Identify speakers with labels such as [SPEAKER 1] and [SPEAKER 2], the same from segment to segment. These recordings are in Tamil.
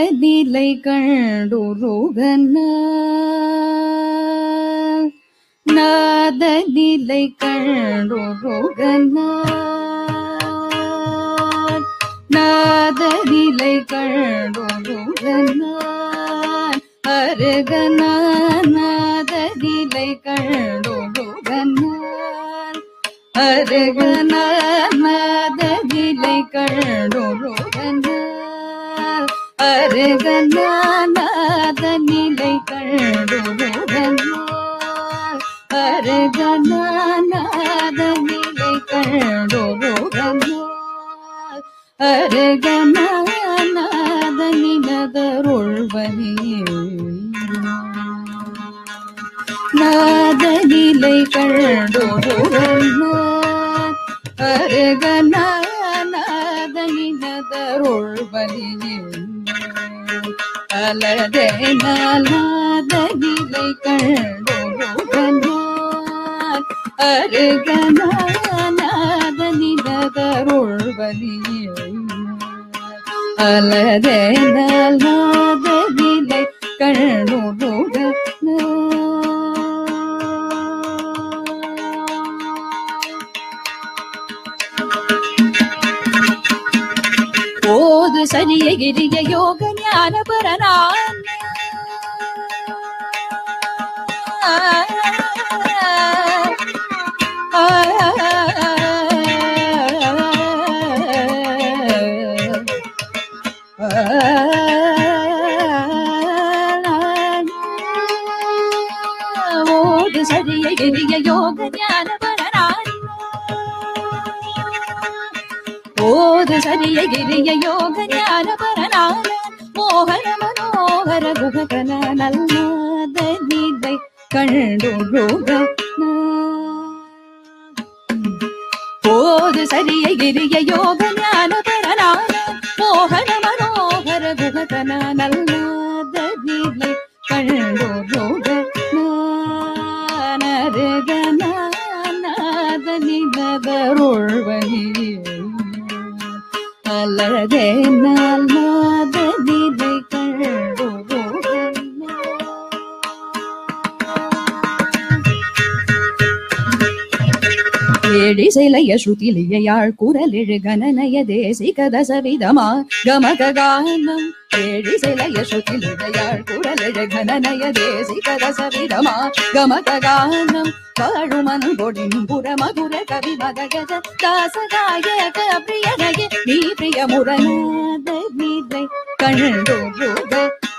[SPEAKER 1] நிலை கண்டுருகன நாத நிலை கண்டுருகன நாத நிலை கண்டுருகன அருகன நாத நிலை கண்டுருகன அருகன நாத நிலை கண்டுருகன அருகநாத நிலை கண்டுருகன அருகநாத நிலை கண்டுருகன அருகநாத நிலதருள்வனே நாத நிலை கண்டுருகன அருகநாத நிலதருள்வனே அலதே நாத நிலை கண்டோருகனார் அருகநாத நிலதருள்வலியே அலதே நாத நிலை கண்டோருகனார் ஓது சரிய கிரிய யோக ஞான பரனான் ஓது சரிய கிரிய யோக ஞான பரனான் ஓது சரிய கிரிய யோக ஞான பரனான மோகன மனோகர குககன நல்லாத நிலை கண்டுருக ஓது சரிய கிரிய யோக ஞான பரனான மோகன மனோகர குககன நல்லாத நிலை கண்டுருக நாத நிலதருள்வனியே அலதே நாத நிலை ஏடி சிலைய ஸ்ருதிலியாள் குரலிழு கணனய தேசிக தசவிதமா கமக கானம் ஏடி சிலைய ஸ்ருதிலியாள் குரலிழு கணனய தேசிக தசவிதமா கமக கானம் வாழுமனு பொடின் புற மகுர கவி மதகஜ தாசகாயக பிரியனய நீ பிரிய முரணாத நிலை கண்டோருக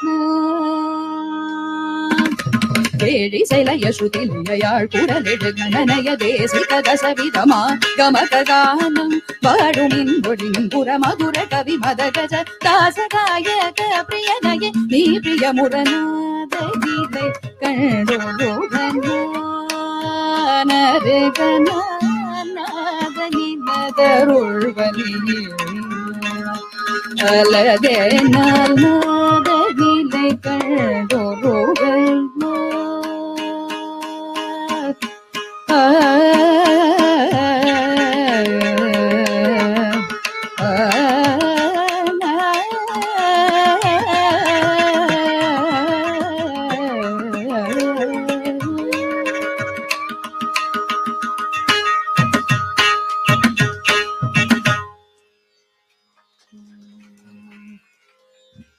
[SPEAKER 1] வேடி சிலைய ஸ்ருதிலியாள் குரலிடு கணனய தேசிக தசவிதமா கமக கானம் வாழுமின் பொடின் புற மகுர கவி மதகஜ தாசகாயக பிரியனய நீ பிரிய முரணாத நிலை கண்டோருகனாதருள்வலியே அலதே நாத நிலை கண்டோருகனா